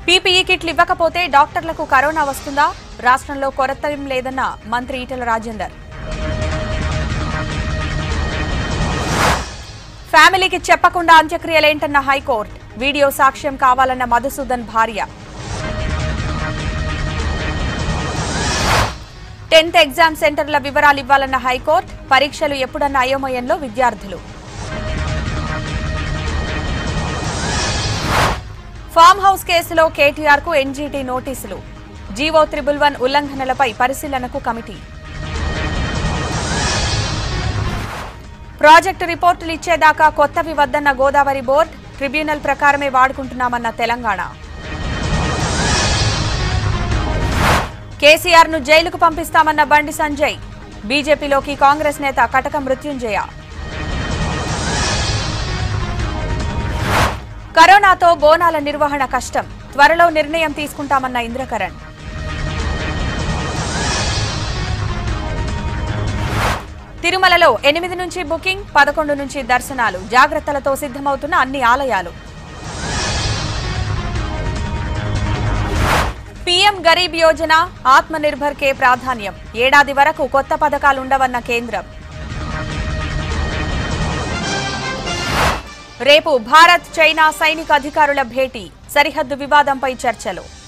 PPE కిట్లు ఇవ్వకపోతే డాక్టర్లకు కరోనా వస్తుందా రాష్ట్రంలో కొరత ఏం లేదన్న మంత్రి ఈటల రాజేందర్ ఫ్యామిలీకి చెప్పకుండా అంత్యక్రియలేంటన్న హైకోర్టు వీడియో సాక్ష్యం కావాలన్న మధుసూదన్ భార్య టెన్త్ ఎగ్జామ్ సెంటర్ల వివరాలు ఇవ్వాలన్న హైకోర్టు పరీక్షలు ఎప్పుడన్న అయోమయంలో విద్యార్థులు ఫామ్ హౌస్ కేసులో కేటీఆర్ కు ఎన్జీటీ నోటీసులు జీవో త్రిబుల్ వన్ ఉల్లంఘనలపై పరిశీలనకు కమిటీ ప్రాజెక్టు రిపోర్టులు ఇచ్చేదాకా కొత్తవి వద్దన్న గోదావరి బోర్డు ట్రిబ్యునల్ ప్రకారమే వాడుకుంటున్నామన్న తెలంగాణ కేసీఆర్ ను జైలుకు పంపిస్తామన్న బండి సంజయ్ బీజేపీలోకి కాంగ్రెస్ నేత కటక మృత్యుంజయ కరోనాతో బోనాల నిర్వహణ కష్టం త్వరలో నిర్ణయం తీసుకుంటామన్న ఇంద్రకరణ్ తిరుమలలో ఎనిమిది నుంచి బుకింగ్ పదకొండు నుంచి దర్శనాలు జాగ్రత్తలతో సిద్ధమవుతున్న అన్ని ఆలయాలు పీఎం గరీబ్ యోజన ఆత్మ నిర్భర్ కే ప్రాధాన్యం ఏడాది వరకు కొత్త పథకాలుండవన్న కేంద్రం రేపు భారత్ చైనా సైనిక అధికారుల భేటీ సరిహద్దు వివాదంపై చర్చలు